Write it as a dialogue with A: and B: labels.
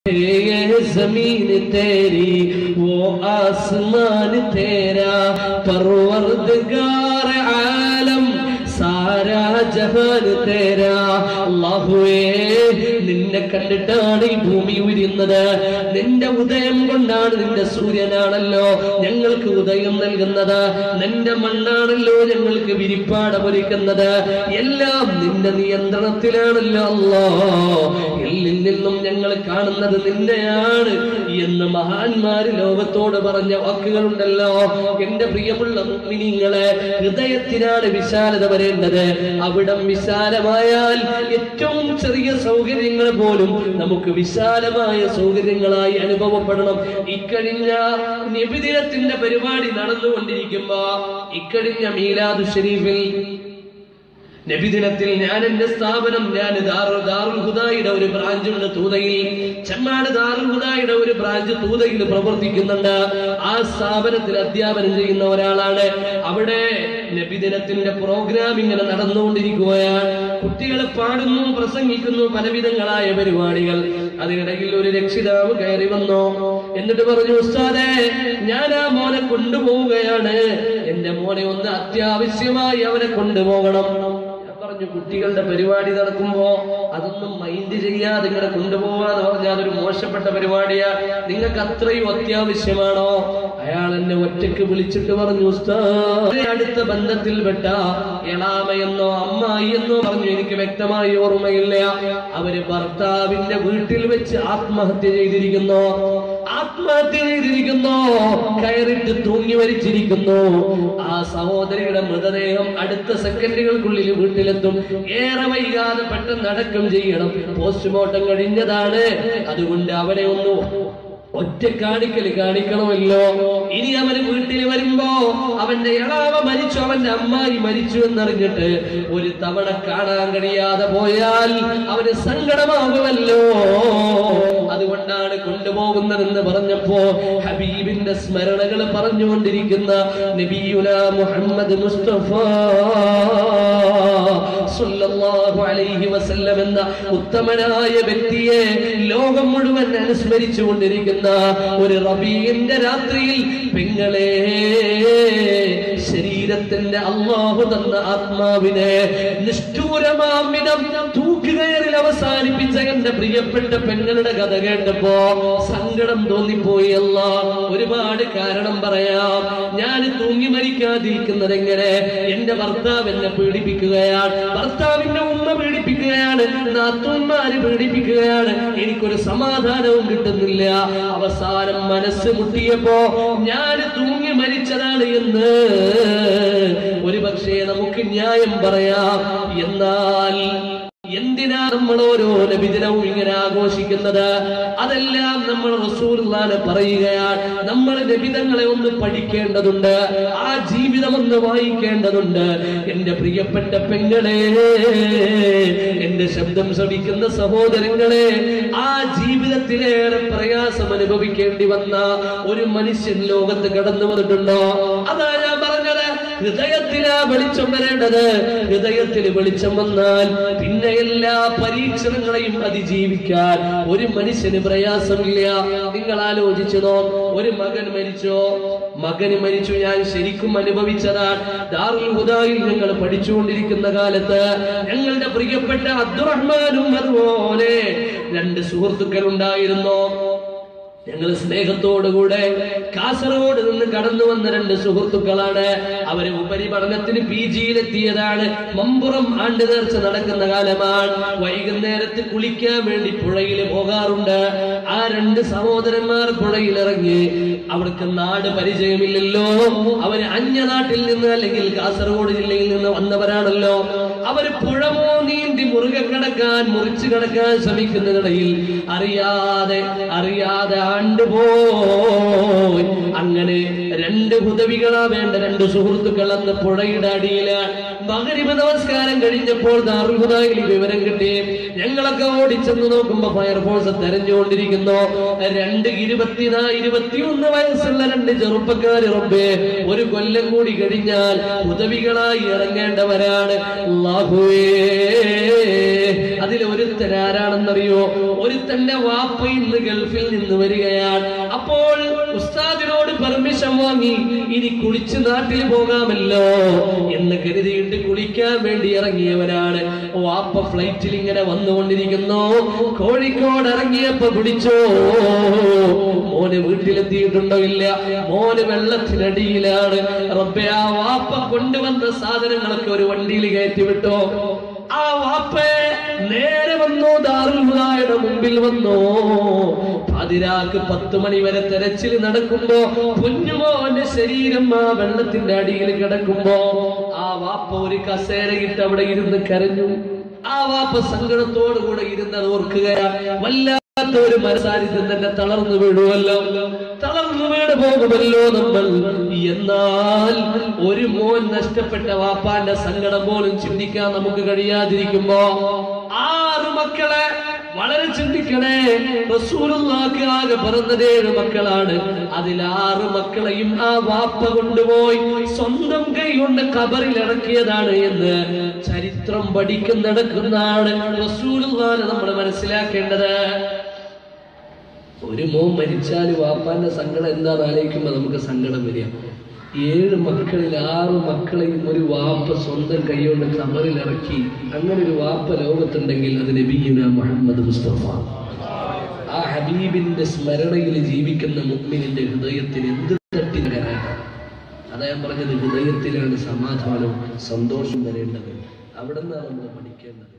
A: ये जमीन तेरी वो आसमान तेरा परवरदगार आलम സാരാ ജഹാൻ തേരാ അല്ലാഹുവേ നിന്നെ കണ്ടിട്ടാണ് ഈ ഭൂമി ഉയരുന്നത് നിന്റെ ഉദയം കൊണ്ടാണ് നിന്റെ സൂര്യനാണല്ലോ ഞങ്ങൾക്ക് ഉദയം നൽകുന്നത് നിന്റെ മണ്ണാണല്ലോ ഞങ്ങൾക്ക് വിരിപ്പാടമൊരുക്കുന്നത് എല്ലാം നിന്റെ നിയന്ത്രണത്തിലാണല്ലോ അല്ലോ എല്ലിൽ നിന്നും ഞങ്ങൾ കാണുന്നത് നിന്നെയാണ് എന്ന് മഹാന്മാര് ലോകത്തോട് പറഞ്ഞ വാക്കുകളുണ്ടല്ലോ എന്റെ പ്രിയമുള്ള മുഗ്മിനിങ്ങളെ ഹൃദയത്തിനാണ് വിശാലത വരേണ്ടത് അവിടം വിശാലമായാൽ ഏറ്റവും ചെറിയ സൗകര്യങ്ങൾ പോലും നമുക്ക് വിശാലമായ സൗകര്യങ്ങളായി അനുഭവപ്പെടണം ഇക്കഴിഞ്ഞ നിബിദിനത്തിന്റെ പരിപാടി നടന്നുകൊണ്ടിരിക്കുമ്പോ ഇക്കഴിഞ്ഞ മീലാദു ഷരീഫിൽ നബിദിനത്തിൽ ഞാൻ എന്റെ സ്ഥാപനം ഞാൻ ദാറു ദാറുൽ ഹുദായുടെ ഒരു ബ്രാഞ്ച് ഉണ്ട് തൂതയിൽ ചെമ്മാട് ദാറുൽ ഹുദായുടെ ഒരു ബ്രാഞ്ച് തൂതയിൽ പ്രവർത്തിക്കുന്നുണ്ട് ആ സ്ഥാപനത്തിൽ അധ്യാപനം ചെയ്യുന്ന ഒരാളാണ് അവിടെ നബിദിനത്തിന്റെ പ്രോഗ്രാം ഇങ്ങനെ നടന്നുകൊണ്ടിരിക്കുകയാണ് കുട്ടികൾ പാടുന്നു പ്രസംഗിക്കുന്നു പലവിധങ്ങളായ പരിപാടികൾ അതിനിടയിൽ ഒരു രക്ഷിതാവ് കയറി വന്നു എന്നിട്ട് പറഞ്ഞു ഉസ്താദേ ഞാൻ ആ മോനെ കൊണ്ടുപോവുകയാണ് എന്റെ മോനെ ഒന്ന് അത്യാവശ്യമായി അവനെ കൊണ്ടുപോകണം ഞാൻ പറഞ്ഞു കുട്ടികളുടെ പരിപാടി നടക്കുമ്പോ അതൊന്നും മൈൻഡ് ചെയ്യാതെ ഇങ്ങനെ കൊണ്ടുപോകാന്ന് പറഞ്ഞാൽ അതൊരു മോശപ്പെട്ട പരിപാടിയാ നിങ്ങൾക്ക് അത്രയും അത്യാവശ്യമാണോ അയാൾ എന്നെ ഒറ്റയ്ക്ക് വിളിച്ചിട്ട് പറഞ്ഞു ഉസ്താദ് അടുത്ത ബന്ധത്തിൽപ്പെട്ട എളാമയെന്നോ അമ്മായി എന്നോ പറഞ്ഞു എനിക്ക് വ്യക്തമായി ഓർമ്മയില്ല അവര് ഭർത്താവിന്റെ വീട്ടിൽ വെച്ച് ആത്മഹത്യ ചെയ്തിരിക്കുന്നു ആത്മഹത്യ ചെയ്തിരിക്കുന്നു കയറിട്ട് തൂങ്ങി മരിച്ചിരിക്കുന്നു ആ സഹോദരിയുടെ മൃതദേഹം അടുത്ത സെക്കൻഡുകൾക്കുള്ളിൽ വീട്ടിലെത്തും ഏറെ വൈകാതെ പെട്ടെന്ന് അടക്കം ചെയ്യണം പോസ്റ്റ്മോർട്ടം കഴിഞ്ഞതാണ് അതുകൊണ്ട് അവനെ ഒന്ന് ഒറ്റ കാണിക്കല് കാണിക്കണമല്ലോ ഇനി അവന് വീട്ടിൽ വരുമ്പോ അവന്റെ ഇളാവ മരിച്ചു അവന്റെ അമ്മായി മരിച്ചു എന്നറിഞ്ഞിട്ട് ഒരു തവണ കാണാൻ കഴിയാതെ പോയാൽ അവന് സങ്കടമാകുമല്ലോ അതുകൊണ്ടാണ് കൊണ്ടുപോകുന്നതെന്ന് പറഞ്ഞപ്പോ ഹബീബിന്റെ സ്മരണകൾ പറഞ്ഞുകൊണ്ടിരിക്കുന്ന നബിയുല മുഹമ്മദ് മുസ്തഫ സല്ലല്ലാഹു അലൈഹി വസല്ലം എന്ന ഉത്തമനായ വ്യക്തിയെ ലോകം മുഴുവൻ അനുസ്മരിച്ചു കൊണ്ടിരിക്കുന്ന ഒരു റബീന്റെ രാത്രിയിൽ പെങ്ങളെ ശരീരത്തിന്റെ അള്ളാഹു തന്ന ആത്മാവിനെ നിഷ്ഠൂരമാമിനം തൂക്കുകയറിൽ അവസാനിപ്പിച്ച എന്റെ പ്രിയപ്പെട്ട പെങ്ങളുടെ കഥ കേട്ടപ്പോ സങ്കടം തോന്നിപ്പോയി അല്ല ഒരുപാട് കാരണം പറയാം ഞാൻ തൂങ്ങി മരിക്കാതിരിക്കുന്നത് എങ്ങനെ എന്റെ ഭർത്താവ് എന്നെ പീഡിപ്പിക്കുകയാണ് ഭർത്താവിന്റെ ഉമ്മ പീഡിപ്പിക്കുകയാണ് നാത്തൂന്മാര് പീഡിപ്പിക്കുകയാണ് എനിക്കൊരു സമാധാനവും കിട്ടുന്നില്ല അവസാനം മനസ്സ് മുട്ടിയപ്പോ ഞാൻ തൂങ്ങി മരിച്ചതാണ് എന്ന് ഒരു പക്ഷേ നമുക്ക് ന്യായം പറയാം എന്നാൽ എന്തിനാ നമ്മൾ ഓരോ നബിദിനവും ഇങ്ങനെ ആഘോഷിക്കുന്നത് അതെല്ലാം നമ്മൾ റസൂലുള്ളാനെ പറയുകയാണ് നമ്മൾ നബിതങ്ങളെ ഒന്ന് പഠിക്കേണ്ടതുണ്ട് ആ ജീവിതം ഒന്ന് വായിക്കേണ്ടതുണ്ട് എന്റെ പ്രിയപ്പെട്ട പെങ്ങളെ എന്റെ ശബ്ദം ശ്രവിക്കുന്ന സഹോദരങ്ങളെ ആ ജീവിതത്തിലേറെ പ്രയാസം അനുഭവിക്കേണ്ടി വന്ന ഒരു മനുഷ്യൻ ലോകത്ത് കടന്നു വന്നിട്ടുണ്ടോ അതാ ഞാൻ പറഞ്ഞത് ഹൃദയത്തിലാ വെളിച്ചം വരേണ്ടത് ഹൃദയത്തിൽ വെളിച്ചം വന്നാൽ പിന്നെ എല്ലാ പരീക്ഷണങ്ങളെയും അതിജീവിക്കാൻ ഒരു മനുഷ്യന് പ്രയാസമില്ല നിങ്ങൾ ആലോചിച്ചതോ ഒരു മകൻ മരിച്ചോ മകന് മരിച്ചു ഞാൻ ശരിക്കും അനുഭവിച്ചതാണ് ദാറുൽ ഹുദായിൽ ഞങ്ങൾ പഠിച്ചുകൊണ്ടിരിക്കുന്ന കാലത്ത് ഞങ്ങളുടെ പ്രിയപ്പെട്ട അബ്ദുറഹ്മാനും അതുപോലെ രണ്ട് സുഹൃത്തുക്കൾ ഉണ്ടായിരുന്നു ഞങ്ങൾ സ്നേഹത്തോടുകൂടെ കാസർഗോഡ് നിന്ന് കടന്നു വന്ന രണ്ട് സുഹൃത്തുക്കളാണ് അവര് ഉപരിപഠനത്തിന് പി ജിയിലെത്തിയതാണ് മമ്പുറം ആണ്ട് നേർച്ച നടക്കുന്ന കാലമാണ് വൈകുന്നേരത്ത് കുളിക്കാൻ വേണ്ടി പുഴയിൽ പോകാറുണ്ട് ആ രണ്ട് സഹോദരന്മാർ പുഴയിൽ ഇറങ്ങി അവർക്ക് നാട് പരിചയമില്ലല്ലോ അവര് അന്യനാട്ടിൽ നിന്ന് അല്ലെങ്കിൽ കാസർഗോഡ് ജില്ലയിൽ നിന്ന് വന്നവരാണല്ലോ അവര് പുഴമോ നീന്തി മുറുകെ കിടക്കാൻ മുറിച്ചു കിടക്കാൻ ശ്രമിക്കുന്നതിനിടയിൽ അറിയാതെ അറിയാതെ ആണ്ടുപോയി അങ്ങനെ രണ്ട് രണ്ട് ഹുദവികളാ വേണ്ട രണ്ട് സുഹൃത്തുക്കൾ അന്ന് പുഴയുടെ അടിയിലാണ് മകരിമ നമസ്കാരം കഴിഞ്ഞപ്പോൾ ദാറുൽ ഹുദായിൽ ഈ വിവരം കിട്ടി ഞങ്ങളൊക്കെ ഓടിച്ചെന്ന് നോക്കുമ്പോ ഫയർഫോഴ്സ് തെരഞ്ഞുകൊണ്ടിരിക്കുന്നു രണ്ട് ഇരുപത്തിനാ ഇരുപത്തിയൊന്ന് വയസ്സുള്ള രണ്ട് ചെറുപ്പക്കാര് റബ്ബേ ഒരു കൊല്ലം കൂടി കഴിഞ്ഞാൽ ഉദവികളായി ഇറങ്ങേണ്ടവരാണ് അല്ലാഹുവേ അതിൽ ഒരുത്തൻ ആരാണെന്നറിയോ ഒരുത്തന്റെ വാപ്പ ഇന്ന് ഗൾഫിൽ നിന്ന് വരികയാണ് അപ്പോൾ ഉസ്താദിനോട് പെർമിഷൻ വാങ്ങി ഇനി കുളിച്ച് നാട്ടിൽ പോകാമല്ലോ എന്ന് കരുതിയിട്ട് കുളിക്കാൻ വേണ്ടി ഇറങ്ങിയവരാണ് വാപ്പ ഫ്ലൈറ്റിൽ ഇങ്ങനെ വന്നുകൊണ്ടിരിക്കുന്നു കോഴിക്കോട് ഇറങ്ങിയപ്പോ പിടിച്ചോ മോന് വീട്ടിലെത്തിയിട്ടുണ്ടോ ഇല്ല മോന് വെള്ളത്തിനടിയിലാണ് റബ്ബെ ആ വാപ്പ കൊണ്ടുവന്ന സാധനങ്ങളൊക്കെ ഒരു വണ്ടിയിൽ കയറ്റി വിട്ടോ ആ വാപ്പേ നേരെ വന്നു ദാറുൽ ഹുദായുടെ മുമ്പിൽ വന്നു പതിരാക്ക് പത്ത് മണി വരെ തെരച്ചിൽ നടക്കുമ്പോ കുഞ്ഞുമോന്റെ ശരീരം ആ വെള്ളത്തിന്റെ അടിയിൽ കിടക്കുമ്പോ ആ വാപ്പ ഒരു കസേരയിട്ട് അവിടെ ഇരുന്ന് കരഞ്ഞു ആ വാപ്പ സങ്കടത്തോടു കൂടെ ഇരുന്നത് ഓർക്കുകയാ വല്ലാത്ത ഒരു മനസാരിത്യം തന്നെ തളർന്നു വീഴുമല്ലോ തളർന്നു വീണ് പോകുമല്ലോ നമ്മൾ എന്നാൽ ഒരു മോൻ നഷ്ടപ്പെട്ട വാപ്പാന്റെ സങ്കടം പോലും ചിന്തിക്കാൻ നമുക്ക് കഴിയാതിരിക്കുമ്പോ ആറ് മക്കളെ വളരെ ചിന്തിക്കണേ റസൂലുള്ളാഹ്ക്ക് ആകെ പിറന്നതേഴ് മക്കളാണ് അതിൽ ആറ് മക്കളെയും ആ വാപ്പ കൊണ്ടുപോയി സ്വന്തം കൈ കൊണ്ട് കബറിൽ ഇറക്കിയതാണ് എന്ന് ചരിത്രം പഠിക്കുന്നിടക്കുന്നാണ് റസൂലുള്ളാഹിനെ നമ്മൾ മനസ്സിലാക്കേണ്ടത് ഒരു മോൻ മരിച്ചാൽ വാപ്പാന്റെ സങ്കടം എന്താന്ന് ആലോചിക്കുമ്പോ നമുക്ക് സങ്കടം വരിക ഏഴ് മക്കളിൽ ആറ് മക്കളെയും ഒരു വാപ്പ സ്വന്തം കൈകൊണ്ട് കബറിൽ ഇറക്കി അങ്ങനെ ഒരു വാപ്പ ലോകത്തുണ്ടെങ്കിൽ അത് നബിയുന മുഹമ്മദ് മുസ്തഫ ആ ഹബീബിന്റെ സ്മരണയിൽ ജീവിക്കുന്ന മുഗ്മിനിന്റെ ഹൃദയത്തിന് എന്ത് തട്ടിനകരാണ് അതാ ഞാൻ പറഞ്ഞത് ഹൃദയത്തിലാണ് സമാധാനവും സന്തോഷം വരേണ്ടത് അവിടെ നിന്നാണ് നമ്മൾ പഠിക്കേണ്ടത്